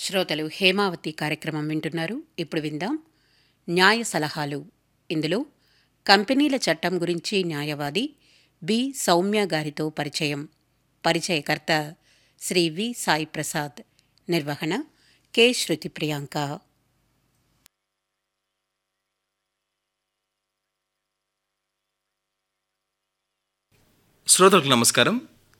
శ్రోతలు హేమావతి కార్యక్రమం వింటున్నారు ఇప్పుడు విందాం న్యాయ సలహాలు ఇందులో కంపెనీల చట్టం గురించి న్యాయవాది బి సౌమ్య గారితో పరిచయం పరిచయకర్త శ్రీ వి సాయి ప్రసాద్ నిర్వహణ కె శృతి ప్రియాంక శ్రోతలకు నమస్కారం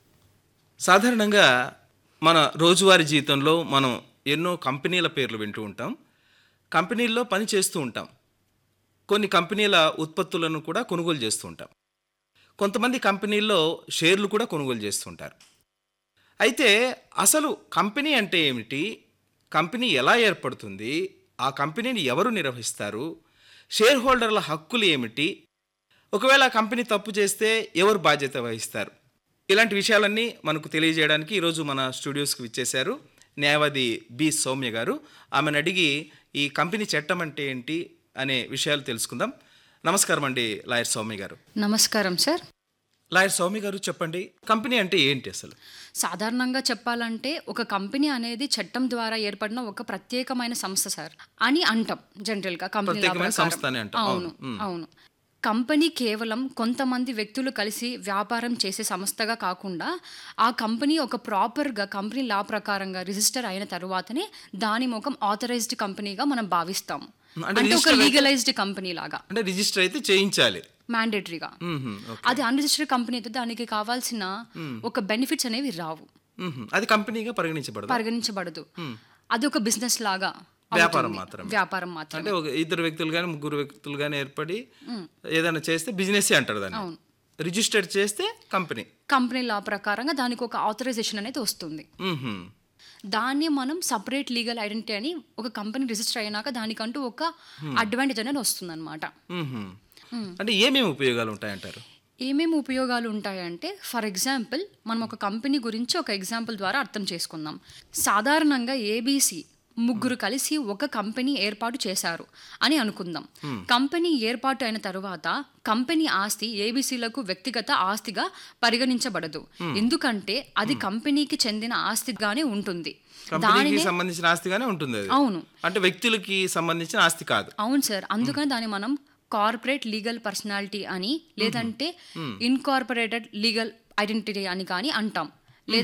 సాధారణంగా మన రోజువారీ జీవితంలో మనం ఎన్నో కంపెనీల పేర్లు వింటూ ఉంటాం కంపెనీల్లో పని చేస్తూ ఉంటాం కొన్ని కంపెనీల ఉత్పత్తులను కూడా కొనుగోలు చేస్తూ ఉంటాం కొంతమంది కంపెనీల్లో షేర్లు కూడా కొనుగోలు చేస్తుంటారు అయితే అసలు కంపెనీ అంటే ఏమిటి కంపెనీ ఎలా ఏర్పడుతుంది ఆ కంపెనీని ఎవరు నిర్వహిస్తారు షేర్ హోల్డర్ల హక్కులు ఏమిటి ఒకవేళ ఆ కంపెనీ తప్పు చేస్తే ఎవరు బాధ్యత వహిస్తారు ఇలాంటి విషయాలన్నీ మనకు తెలియజేయడానికి ఈరోజు మన స్టూడియోస్కి విచ్చేశారు న్యాయవాది బి సౌమ్య గారు ఆమెను అడిగి ఈ కంపెనీ చట్టం అంటే ఏంటి అనే విషయాలు తెలుసుకుందాం నమస్కారం అండి లాయర్ సౌమ్య గారు నమస్కారం సార్ లాయర్ సౌమ్య గారు చెప్పండి కంపెనీ అంటే ఏంటి అసలు సాధారణంగా చెప్పాలంటే ఒక కంపెనీ అనేది చట్టం ద్వారా ఏర్పడిన ఒక ప్రత్యేకమైన సంస్థ సార్ అని అంటాం జనరల్గా కంపెనీ ప్రత్యేకమైన సంస్థ అని అంటాం. అవును అవును కంపెనీ కేవలం కొంతమంది వ్యక్తులు కలిసి వ్యాపారం చేసే సంస్థగా కాకుండా ఆ కంపెనీ ఒక ప్రాపర్గా కంపెనీ లా ప్రకారంగా రిజిస్టర్ అయిన తర్వాతనే దాని ముఖం ఆథరైజ్డ్ కంపెనీగా మనం భావిస్తాము అంటే అంటే ఒక లీగలైజ్డ్ కంపెనీ లాగా అంటే రిజిస్టర్ అయితే చేయించాలి మ్యాండేటరీగా మ్మ్హ, ఓకే. అది అన్రిజిస్టర్డ్ కంపెనీ అయితే దానికి కావాల్సిన ఒక బెనిఫిట్స్ అనేవి రావు మ్మ్హ. అది కంపెనీగా పరిగణించబడదు పరిగణించబడదు అది ఒక బిజినెస్ లాగా వ్యాపారం అవుతుంది. మాత్రమే. వ్యాపారం మాత్రం అంటే ఒక ఇద్దరు వ్యక్తులు కానీ ముగ్గురు వ్యక్తులు కానీ ఏర్పడి ఏదైనా చేస్తే బిజినెస్ అంటారు దాన్ని రిజిస్టర్ చేస్తే కంపెనీ కంపెనీ లా ప్రకారంగా దానికి ఒక ఆథరైజేషన్ అనేది వస్తుంది మ్మ్హ. దాన్ని మనం సపరేట్ లీగల్ ఐడెంటిటీ అని ఒక కంపెనీ రిజిస్టర్ అయినాక దానికంటూ ఒక అడ్వాంటేజ్ అనేది వస్తుంది అనమాట మ్మ్హ. అంటే ఏమేమి ఉపయోగాలు ఉంటాయంటారు ఏమేమి ఉపయోగాలు ఉంటాయంటే ఫర్ ఎగ్జాంపుల్ మనం ఒక కంపెనీ గురించి ఒక ఎగ్జాంపుల్ ద్వారా అర్థం చేసుకుందాం సాధారణంగా ఏబీసీ ముగ్గురు కలిసి ఒక కంపెనీ ఏర్పాటు చేశారు అని అనుకుందాం కంపెనీ ఏర్పాటు అయిన తరువాత కంపెనీ ఆస్తి ఏబీసీలకు వ్యక్తిగత ఆస్తిగా పరిగణించబడదు ఎందుకంటే అది కంపెనీకి చెందిన ఆస్తిగానే ఉంటుంది కంపెనీకి సంబంధించిన ఆస్తిగానే ఉంటుంది అది అవును అంటే వ్యక్తులకి సంబంధించిన ఆస్తి కాదు అవును సార్ అందుకని దాన్ని మనం కార్పొరేట్ లీగల్ పర్సనాలిటీ అని లేదంటే ఇన్కార్పొరేటెడ్ లీగల్ ఐడెంటిటీ అని కానీ అంటాం